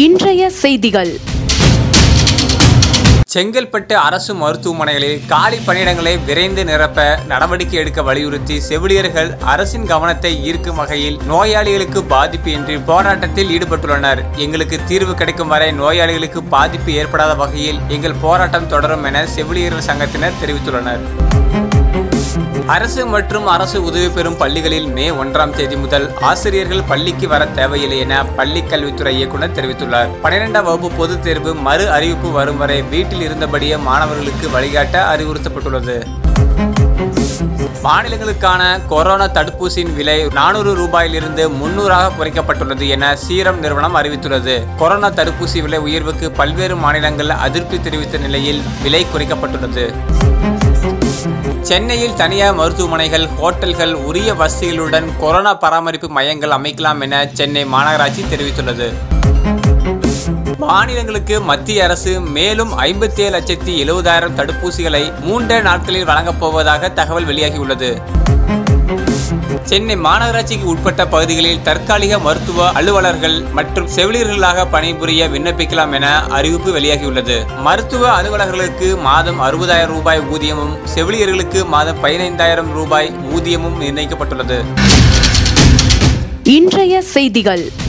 இன்றைய செய்திகள் செங்கல்பட்டு அரசு மருத்துவமனைகளில் காலி பணியிடங்களை விரைந்து நிரப்ப நடவடிக்கை எடுக்க வலியுறுத்தி செவிலியர்கள் அரசின் கவனத்தை ஈர்க்கும் வகையில் நோயாளிகளுக்கு பாதிப்பு இன்றி போராட்டத்தில் ஈடுபட்டுள்ளனர் எங்களுக்கு தீர்வு கிடைக்கும் வரை நோயாளிகளுக்கு பாதிப்பு ஏற்படாத வகையில் எங்கள் போராட்டம் தொடரும் என செவிலியர்கள் சங்கத்தினர் தெரிவித்துள்ளனர் அரசு மற்றும் அரசு உதவி பெறும் பள்ளிகளில் மே ஒன்றாம் தேதி முதல் ஆசிரியர்கள் பள்ளிக்கு வர தேவையில்லை என பள்ளி கல்வித்துறை இயக்குனர் தெரிவித்துள்ளார் பனிரெண்டாம் வகுப்பு பொதுத் தேர்வு மறு அறிவிப்பு வரும் வரை வீட்டில் இருந்தபடியே மாணவர்களுக்கு வழிகாட்ட அறிவுறுத்தப்பட்டுள்ளது மாநிலங்களுக்கான கொரோனா தடுப்பூசியின் விலை நானூறு ரூபாயிலிருந்து முன்னூறாக குறைக்கப்பட்டுள்ளது என சீரம் நிறுவனம் அறிவித்துள்ளது கொரோனா தடுப்பூசி விலை உயர்வுக்கு பல்வேறு மாநிலங்கள் அதிருப்தி தெரிவித்த நிலையில் விலை குறைக்கப்பட்டுள்ளது சென்னையில் தனியார் மருத்துவமனைகள் ஹோட்டல்கள் உரிய வசதிகளுடன் கொரோனா பராமரிப்பு மையங்கள் அமைக்கலாம் என சென்னை மாநகராட்சி தெரிவித்துள்ளது மாநிலங்களுக்கு மத்திய அரசு மேலும் ஐம்பத்தி ஏழு லட்சத்தி எழுபதாயிரம் தடுப்பூசிகளை மூன்றே நாட்களில் வழங்கப் போவதாக தகவல் வெளியாகியுள்ளது சென்னை மாநகராட்சிக்கு உட்பட்ட பகுதிகளில் தற்காலிக மருத்துவ அலுவலர்கள் மற்றும் செவிலியர்களாக பணிபுரிய விண்ணப்பிக்கலாம் என அறிவிப்பு வெளியாகியுள்ளது மருத்துவ அலுவலர்களுக்கு மாதம் அறுபதாயிரம் ரூபாய் ஊதியமும் செவிலியர்களுக்கு மாதம் பதினைந்தாயிரம் ரூபாய் ஊதியமும் நிர்ணயிக்கப்பட்டுள்ளது இன்றைய செய்திகள்